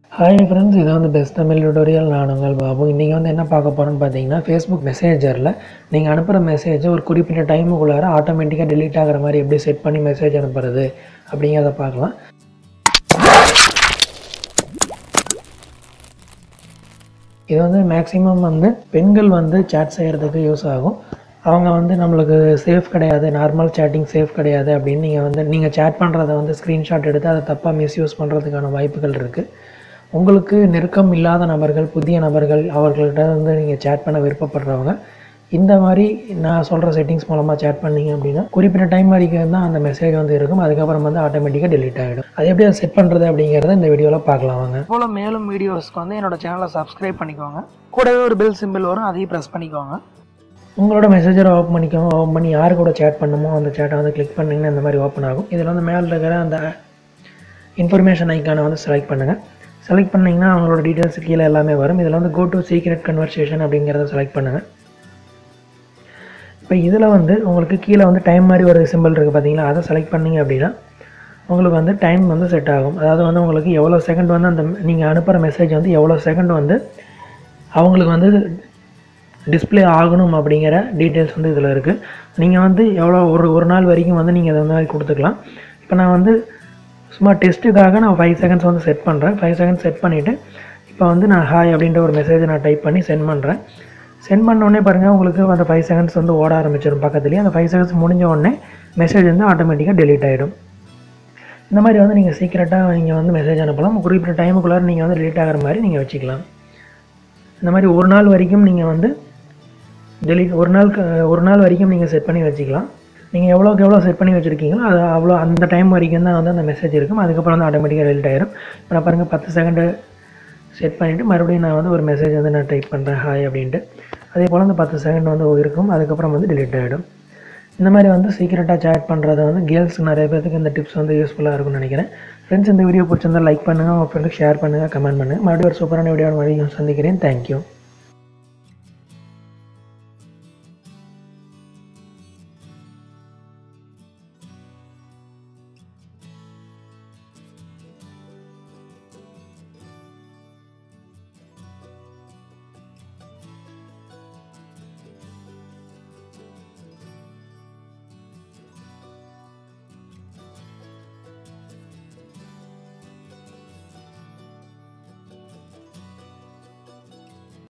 hi friends இது வந்து best Tamil tutorial நான் உங்கள் பாபு இன்றைக்கி வந்து என்ன பார்க்க போகிறோன்னு பார்த்தீங்கன்னா ஃபேஸ்புக் மெசேஜரில் நீங்கள் அனுப்புகிற மெசேஜை ஒரு குறிப்பிட்ட டைமுக்குள்ளார ஆட்டோமேட்டிக்காக delete ஆகிற மாதிரி எப்படி செட் பண்ணி மெசேஜ் அனுப்புறது அப்படிங்கிறத பார்க்கலாம் இது வந்து மேக்ஸிமம் வந்து பெண்கள் வந்து சேட் செய்கிறதுக்கு யூஸ் ஆகும் அவங்க வந்து நம்மளுக்கு சேஃப் கிடையாது நார்மல் சேட்டிங் சேஃப் கிடையாது அப்படின்னு நீங்கள் வந்து நீங்கள் சேட் பண்ணுறத வந்து ஸ்க்ரீன்ஷாட் எடுத்து அதை தப்பாக மிஸ்யூஸ் பண்ணுறதுக்கான வாய்ப்புகள் இருக்குது உங்களுக்கு நெருக்கம் இல்லாத நபர்கள் புதிய நபர்கள் அவர்கள்ட்ட வந்து நீங்கள் சேட் பண்ண விருப்பப்படுறவங்க இந்த மாதிரி நான் சொல்கிற செட்டிங்ஸ் மூலமாக சேட் பண்ணீங்க அப்படின்னா குறிப்பிட்ட டைம் வரைக்கும் தான் அந்த மெசேஜ் வந்து இருக்கும் அதுக்கப்புறம் வந்து ஆட்டோமேட்டிக்காக delete ஆகிடும் அது எப்படி அதை செட் பண்ணுறது அப்படிங்கிறத இந்த வீடியோவில் பார்க்கலாம் வாங்க போல் மேலும் வீடியோஸ்க்கு வந்து என்னோட சேனலை சப்ஸ்கிரைப் பண்ணிக்கோங்க கூடவே ஒரு பெல் சிம்பிள் வரும் அதையும் ப்ரெஸ் பண்ணிக்கோங்க உங்களோட மெசேஜரை ஓப்பன் பண்ணிக்கோங்க ஓப்பன் பண்ணி யார் கூட சேட் பண்ணுமோ அந்த சேட்டை வந்து கிளிக் பண்ணிங்கன்னா இந்த மாதிரி ஓப்பன் ஆகும் இதில் வந்து மேலே இருக்கிற அந்த இன்ஃபர்மேஷன் ஐக்கானை வந்து செலக்ட் பண்ணுங்கள் செலக்ட் பண்ணிங்கன்னா அவங்களோட டீட்டெயில்ஸ் கீழே எல்லாமே வரும் இதில் வந்து கோ டு சீக்ரெட் கன்வர்சேஷன் அப்படிங்கிறத செலக்ட் பண்ணுங்கள் இப்போ இதில் வந்து உங்களுக்கு கீழே வந்து டைம் மாதிரி ஒரு சிம்பிள் இருக்குது பார்த்தீங்களா அதை செலக்ட் பண்ணீங்க அப்படின்னா உங்களுக்கு வந்து டைம் வந்து செட் ஆகும் அதாவது வந்து உங்களுக்கு எவ்வளோ செகண்ட் வந்து அந்த நீங்கள் அனுப்புகிற மெசேஜ் வந்து எவ்வளோ செகண்ட் வந்து அவங்களுக்கு வந்து டிஸ்ப்ளே ஆகணும் அப்படிங்கிற டீட்டெயில்ஸ் வந்து இதில் இருக்குது நீங்கள் வந்து எவ்வளோ ஒரு ஒரு நாள் வரைக்கும் வந்து நீங்கள் இந்த மாதிரி கொடுத்துக்கலாம் இப்போ நான் வந்து சும்மா டெஸ்ட்டுக்காக நான் ஃபைவ் செகண்ட்ஸ் வந்து செட் பண்ணுறேன் ஃபைவ் செகண்ட்ஸ் செட் பண்ணிவிட்டு இப்போ வந்து நான் ஹாய் அப்படின்ற ஒரு மெசேஜை நான் டைப் பண்ணி சென்ட் பண்ணுறேன் சென்ட் பண்ண உடனே பாருங்கள் உங்களுக்கு அந்த ஃபைவ் செகண்ட்ஸ் வந்து ஓட ஆரம்பிச்சிடும் பக்கத்துலேயே அந்த ஃபைவ் செகண்ட்ஸ் முடிஞ்ச உடனே மெசேஜ் வந்து ஆட்டோமேட்டிக்காக delete ஆகிடும் இந்த மாதிரி வந்து நீங்கள் சீக்கிரட்டாக நீங்கள் வந்து மெசேஜ் அனுப்பலாம் குறிப்பிட்ட டைமுக்குள்ளார நீங்கள் வந்து delete ஆகிற மாதிரி நீங்கள் வச்சுக்கலாம் இந்த மாதிரி ஒரு நாள் வரைக்கும் நீங்கள் வந்து delete ஒரு நாள் ஒரு நாள் வரைக்கும் நீங்கள் செட் பண்ணி வச்சுக்கலாம் நீங்கள் எவ்வளோக்கு எவ்வளோ செட் பண்ணி வச்சுருக்கீங்களோ அது அவ்வளோ அந்த டைம் வரைக்கும் தான் வந்து அந்த மெசேஜ் இருக்கும் அதுக்கப்புறம் வந்து ஆட்டோமேட்டிக்காக delete ஆயிடும் இப்போ நான் பாருங்கள் பத்து செகண்டு செட் பண்ணிவிட்டு மறுபடியும் நான் வந்து ஒரு மெசேஜ் வந்து நான் டைப் பண்ணுறேன் ஹாய் அப்படின்ட்டு அதே போல் அந்த பத்து செகண்ட் வந்து இருக்கும் அதுக்கப்புறம் வந்து delete ஆகிடும் இந்த மாதிரி வந்து சீக்கிரட்டாக சேட் பண்ணுறது வந்து கேர்ள்ஸ் நிறைய பேருக்கு இந்த டிப்ஸ் வந்து யூஸ்ஃபுல்லாக இருக்கும்னு நினைக்கிறேன் ஃப்ரெண்ட்ஸ் இந்த வீடியோ பிடிச்சிருந்தா லைக் பண்ணுங்கள் உங்கள் ஃப்ரெண்டுக்கு ஷேர் பண்ணுங்கள் கமெண்ட் பண்ணுங்கள் மறுபடியும் ஒரு சூப்பரான வீடியோ மறுபடியும் சந்திக்கிறேன் தேங்க்யூ